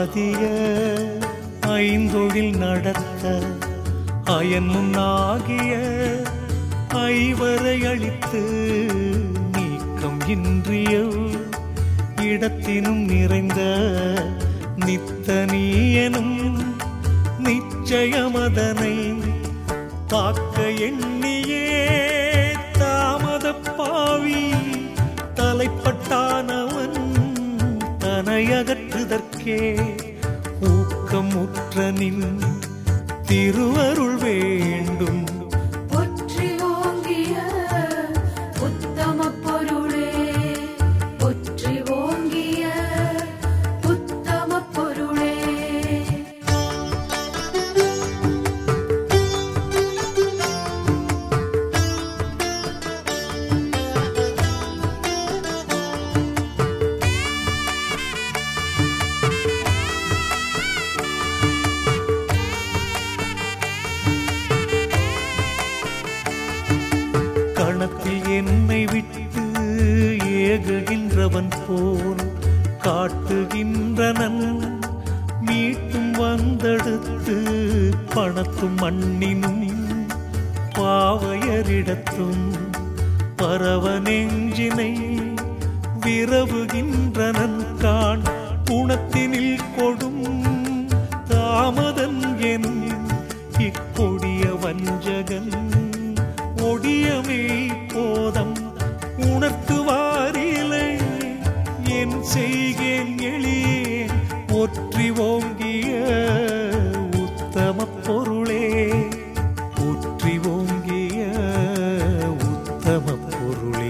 ஆதிய ஐந்தொழில் நடத்த அயன் முன்னாகிய ஐவரை அளித்து நீக்கம் இன்றிய இடத்தினும் நிறைந்த நித்தனியனும் நிச்சயமதனை தாக்க எண்ணியே தாமத பாவி தலைப்பட்டானவன் தனையகற்றுதற்கே ஊக்கமுற்ற நின் திருவருள் வேண்டும் ஒற்றி ஓங்கிய உத்தம பொருளே ஒற்றி ஓங்கிய உத்தம பொருளே கணத்தில் என்னை விட்டு ஏகுகின்றவன் போல் காட்டுகின்றனன் மீட்டும் வந்தெடுத்து பணத்தும் மண்ணினும் பாவையரிடத்தும் பரவ நெஞ்சினை விரவுகின்றனன் காண் குணத்தினில் கொடும் தாமதன் என் இக்கொடிய வஞ்சகன் ஒடியமே போதம் உணர்த்துவாரிலே என் செய்கேன் எளியேன் ஒற்றி ஓங்கிய உத்தம பொருளே ஒற்றி ஓங்கிய உத்தம பொருளே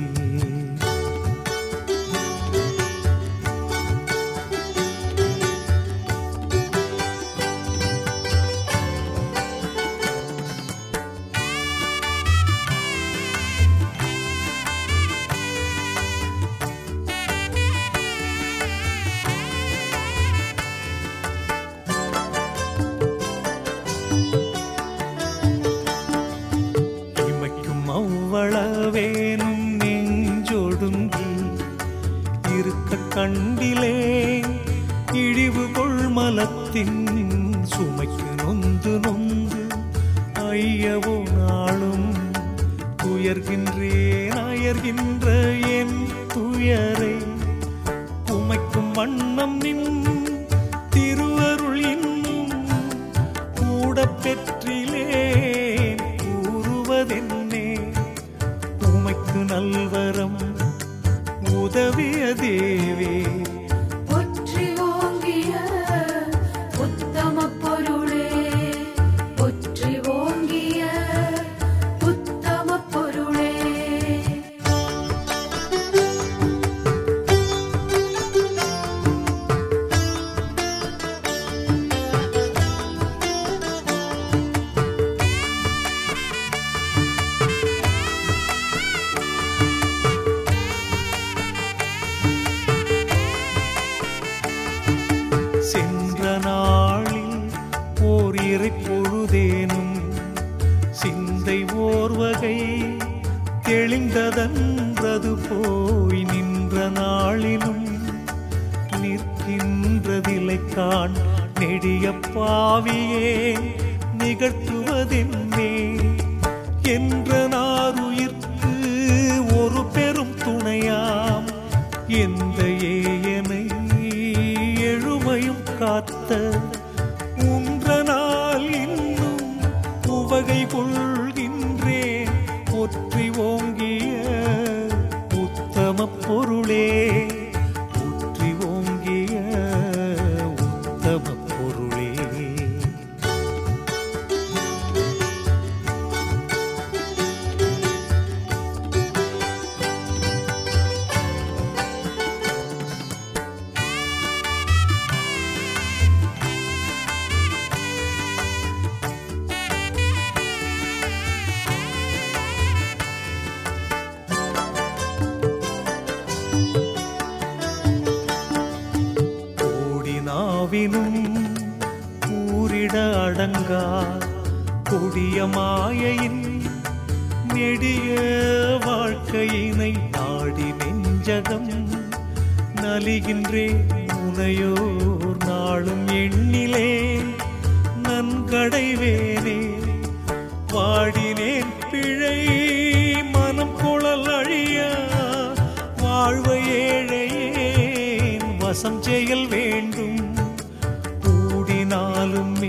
இமைக்கும் அவ்வளவேனும் நெஞ்சொடுங்கி இருக்க கண்டிலே இழிவு கொள்மலத்தின் சுமைக்கு நொந்து நொந்து ஐயவோ நாளும் துயர்கின்றேன் அயர்கின்ற என் துயரை உமைக்கும் வண்ணம் நின் திருவருள் இன்னும் கூட பெற்றிலேன் கூறுவதென்னே உமைக்கு நல்வரம் உதவிய தேவே ஒற்றி ஓங்கிய உத்தம பொருளே ஒற்றி ஓங்கிய உத்தம பொருளே சென்ற நாளில் ஓர் இறை பொழுதேனும் சிந்தை ஓர்வகை தெளிந்ததன்றது போய் நின்ற நாளிலும் நிற்கின்றதிலை காண் நெடிய பாவியே நிகழ்த்துவதென்னே என்ற நாருயிர்க்கு ஒரு பெரும் துணையாம் எந்த ஏயனை எழுமையும் காத்த உன்றனால் இன்னும் உவகை கொள்கின்றேன் ஒற்றி ஓங்கிய உத்தம பொருளே ஒற்றி ஓங்கிய உத்தம பொருளே கோடினாவினும் கூறிட அடங்கா கொடிய மாயையின் நெடிய வாழ்க்கையினை நாடி நெஞ்சகம் நலிகின்றே உனையோர் நாள் நாளும் எண்ணிலேன் நன்கடைவேனே வாடினேன் பிழை மனம் குழல் அழியா வாழ்வை ஏழையேன் வசம் செயல் வேண்டும் கூடினாலும் நீ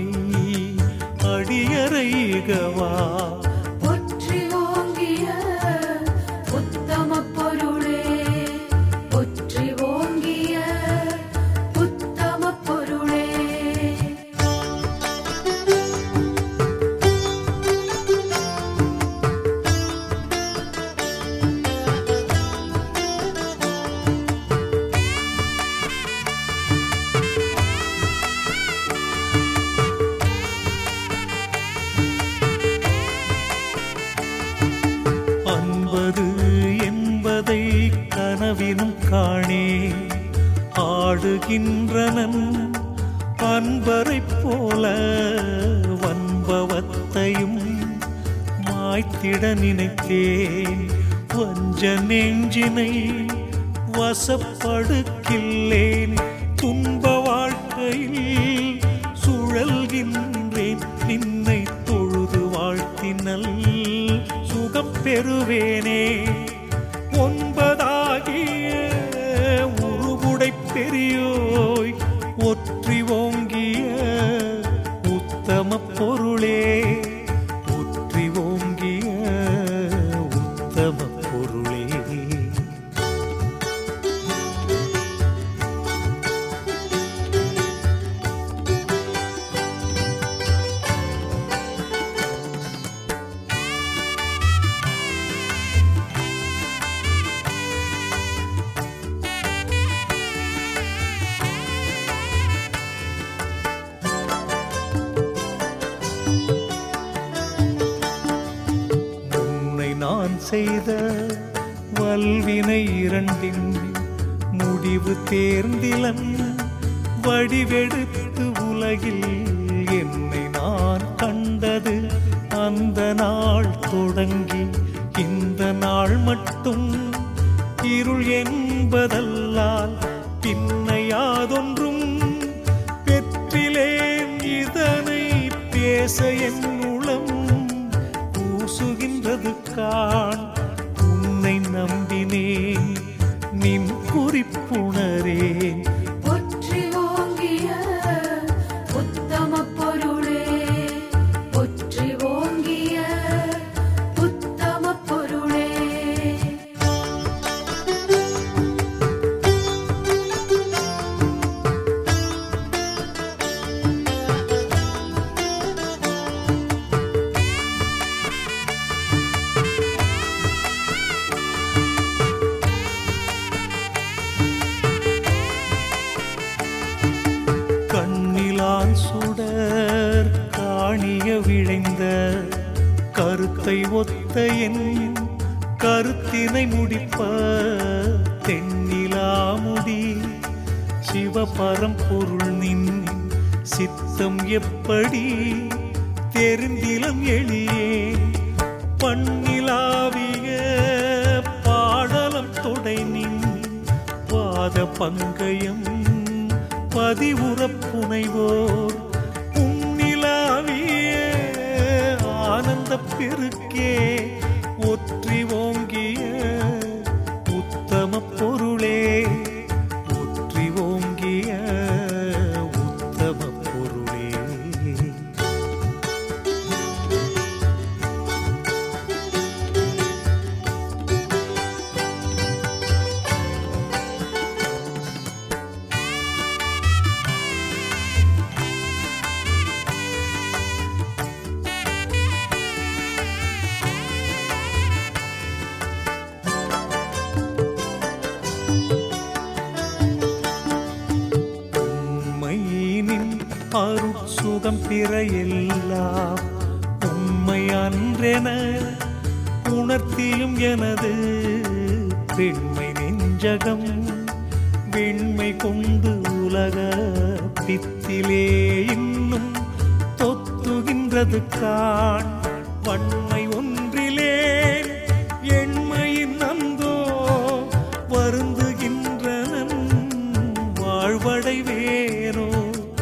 அடியறைகவா ஒற்றி ஓங்கிய உத்தம பொருளே ஒற்றி ஓங்கிய உத்தம பொருளே அன்பது என்பதை கனவினும் காணே ஆடுகின்றனன் அன்பரைப் போல வன்பவத்தையும் மாய்த்திட நினைத்தேன் வஞ்ச நெஞ்சினை வசப்படுக்கில்லேன் துன்ப வாழ்க்கையில் சுழல்கின்றேன் நின்னை தொழுது வாழ்த்தினல் சுகம் பெறுவேனே ஒன்பதாகிய உருகுடை பெரியோய் ஒற்றி ஓங்கிய உத்தம பொருளே ஒற்றி ஓங்கிய உத்தம பொருளே உன்னை நான் செய்த வல்வினை இரண்டின் முடிவு தேர்ந்திலன் வடிவெடுத்து உலகில் என்னை நான் கண்டது அந்த நாள் தொடங்கி இந்த நாள் மட்டும் இருள் என்பதல்லால் பின்னையாதொன்றும் பெற்றிலேன் இதனை பேச என் உளம் பூசுகின்றது காண் உன்னை நம்பினேன் நின் குறிப்புணரேன் ஒற்றி ஓங்கிய உத்தம பொருளே ஒற்றி ஓங்கிய உத்தம பொருளே கண்ணிலான் சுடர் காணிய விழைந்த கருத்தை ஒத்த என் கருத்தினை முடிப்ப தென்னிலாமுடி சிவபரம்பொருள் நின் சித்தம் எப்படி தெரிந்திலம் எளியே பண்ணிலாவிய பாடலம் தொடை நின் பாத பங்கயம் பதிவுறப் புனைவோர் உன்னிலாவிய ஆனந்த பெருக்கே ஒற்றி ஓங்கிய உத்தம பொருளே ஒற்றி ஓங்கிய உத்தம பொருளே உண்மையினின் அருட்சுகம் பிற எல்லாம் உண்மை அன்றென உணர்த்தியும் எனது பெண்மை நெஞ்சகம் வெண்மை கொண்டு உலக பித்திலே இன்னும் தொத்துகின்றது காண் வன்மை ஒன்றிலேன் எண்மையின் அந்தோ வருந்துகின்றனன் வாழ்வடைவேனோ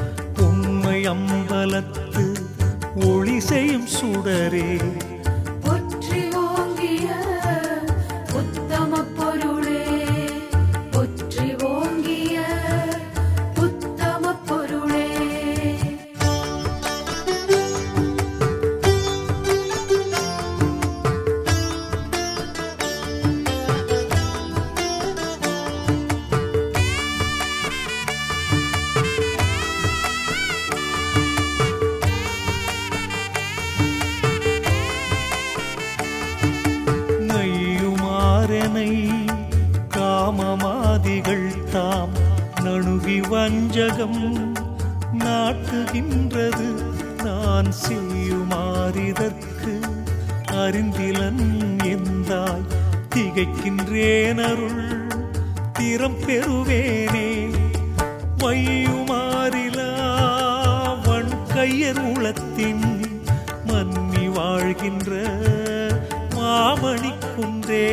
அம்பலத்து ஒளி செய்யும் சுடரே போற்றி ஓங்கிய உத்தம பொருளே போற்றி ஓங்கிய உத்தம பொருளே நையுமாறனை காமமாதிகள் தாம் நணுகி வஞ்சகம் நாட்டுகின்றது நான் செய்யுமாறிதற்கு அறிந்திலன் எந்தாய் திகைக்கின்றேன் அருள் திறம் பெறுவேனே வையுமாறிலா வன் கையர் உளத்தின் மன்னி வாழ்கின்ற மாமணி குன்றே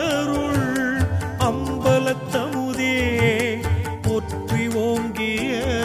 குய்யுமாறருள் அம்பலத்தமுதே போற்றி ஓங்கிய